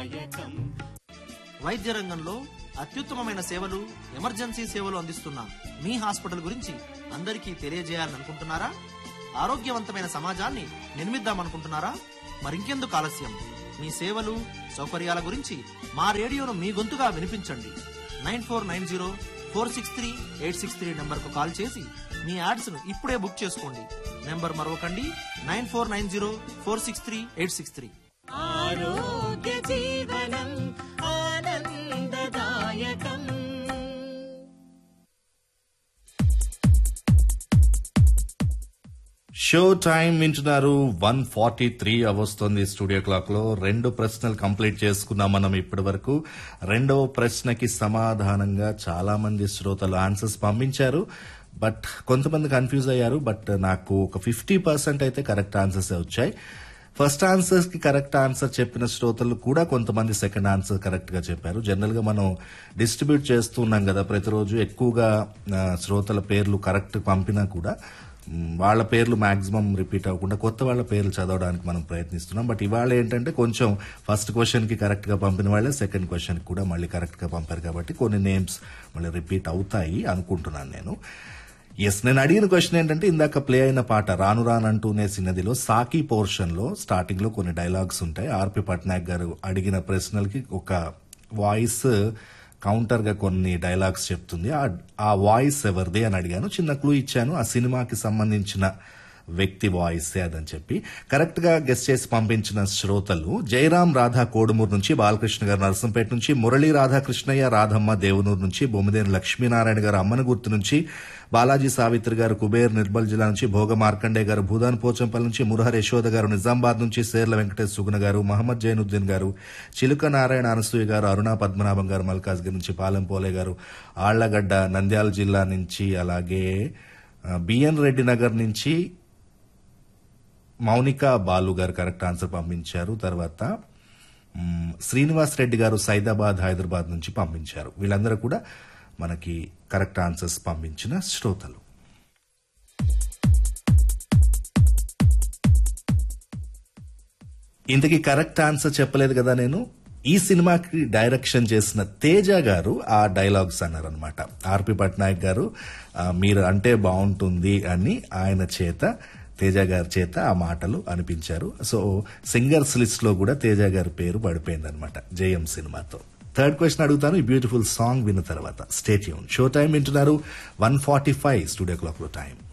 వైద్య రంగంలో అత్యుత్తమమైన సేవలు ఎమర్జెన్సీ సేవలు అందిస్తున్న మీ హాస్పిటల్ గురించి అందరికీ తెలియజేయాలని అనుకుంటున్నారా ఆరోగ్యవంతమైన సమాజాన్ని నిర్మిద్దామనుకుంటున్నారా మరింకెందుకు ఆలస్యం మీ సేవలు సౌకర్యాల గురించి మా రేడియోను మీ గొంతుగా వినిపించండి nine four nine zero four six three eight six three నెంబర్కు కాల్ చేసి మీ యాడ్స్ను ఇప్పుడే బుక్ చేసుకోండి నెంబర్ మరొకండి nine four nine zero four six three eight six three ఆరోగ్య జీవనం ఆనందదాయకం షో టైం వింటున్నారు వన్ ఫార్టీ త్రీ అవస్తుంది స్టూడియో క్లాక్ లో రెండు ప్రశ్నలు కంప్లీట్ చేసుకున్నాం మనం ఇప్పటి వరకు రెండవ ప్రశ్నకి సమాధానంగా చాలా మంది శ్రోతలు ఆన్సర్స్ పంపించారు బట్ కొంతమంది కన్ఫ్యూజ్ అయ్యారు బట్ నాకు ఒక ఫిఫ్టీ పర్సెంట్ అయితే కరెక్ట్ ఆన్సర్స్ వచ్చాయి ఫస్ట్ ఆన్సర్స్ కి కరెక్ట్ ఆన్సర్ చెప్పిన శ్రోతలు కూడా కొంతమంది సెకండ్ ఆన్సర్ కరెక్ట్ గా చెప్పారు జనరల్ గా మనం డిస్ట్రిబ్యూట్ చేస్తున్నాం కదా ప్రతిరోజు ఎక్కువగా ఆ, శ్రోతల పేర్లు కరెక్ట్ పంపినా కూడా మ్, వాళ్ళ పేర్లు మాక్సిమం రిపీట్ అవ్వకుండా కొత్త వాళ్ళ పేర్లు చదవడానికి మనం ప్రయత్నిస్తున్నాం బట్ ఇవాళ ఏంటంటే కొంచెం ఫస్ట్ క్వశ్చన్ కి కరెక్ట్ గా పంపిన వాళ్ళే సెకండ్ క్వశ్చన్ కూడా మళ్ళీ కరెక్ట్ గా పంపారు కాబట్టి కొన్ని నేమ్స్ మళ్ళీ రిపీట్ అవుతాయి అనుకుంటున్నాను నేను ఎస్ నేను అడిగిన క్వశ్చన్ ఏంటంటే ఇందాక ప్లే అయిన పాట రాను రానంటూనే సిన్నదిలో సాకి పోర్షన్ లో స్టార్టింగ్ లో కొన్ని డైలాగ్స్ ఉంటాయి ఆర్పి పట్నాయక్ గారు అడిగిన ప్రశ్నలకి ఒక వాయిస్ కౌంటర్ గా కొన్ని డైలాగ్స్ చెప్తుంది ఆ- ఆ వాయిస్ ఎవరిది అని అడిగాను చిన్న క్లూ ఇచ్చాను ఆ సినిమాకి సంబంధించిన వ్యక్తి వాయిస్ అదని చెప్పి కరెక్ట్ గా గెస్ట్ చేసి పంపించిన శ్రోతలు జయరాం రాధా కోడుమూరు నుంచి బాలకృష్ణ గారు నరసంపేట నుంచి మురళీ రాధాకృష్ణయ్య రాధమ్మ దేవునూరు నుంచి బొమ్మిదేని లక్ష్మీనారాయణ గారు అమ్మన గుర్తు నుంచి బాలాజీ సావిత్రి గారు కుబేర్ నిర్మల్ జిల్లా నుంచి భోగ మార్కండే గారు భూదాన్ పోచంపల్లి నుంచి మురహర్ యశోద గారు నిజామాబాద్ నుంచి సేర్ల వెంకటేష్ సుగుణ గారు మహమ్మద్ జైనుద్దీన్ గారు చిలుక నారాయణ అనసూయ గారు అరుణా పద్మనాభం గారు మల్కాజ్గిరి నుంచి పాలెం పోలే గారు ఆళ్లగడ్డ నంద్యాల జిల్లా నుంచి అలాగే ఆ, బిఎన్ రెడ్డి నగర్ నుంచి మౌనిక బాలు గారు కరెక్ట్ ఆన్సర్ పంపించారు తర్వాత మ్, శ్రీనివాస్ రెడ్డి గారు సైదాబాద్ హైదరాబాద్ నుంచి పంపించారు వీళ్ళందరూ కూడా మనకి కరెక్ట్ ఆన్సర్స్ పంపించిన శ్రోతలు ఇంతకీ కరెక్ట్ ఆన్సర్ చెప్పలేదు కదా నేను ఈ సినిమాకి డైరెక్షన్ చేసిన తేజ గారు ఆ డైలాగ్స్ అన్నారనమాట ఆర్పి పట్నాయక్ గారు ఆ, మీరు అంటే బాగుంటుంది అని ఆయన చేత తేజ గారి చేత ఆ మాటలు అనిపించారు సో సింగర్స్ లిస్ట్ లో కూడా తేజ గారి పేరు పడిపోయిందనమాట జయం సినిమాతో థర్డ్ క్వశ్చన్ అడుగుతాను ఈ బ్యూటిఫుల్ సాంగ్ విన్న తర్వాత స్టేట్ యూన్ షో టైం వింటున్నారు one forty five studio clock లో టైం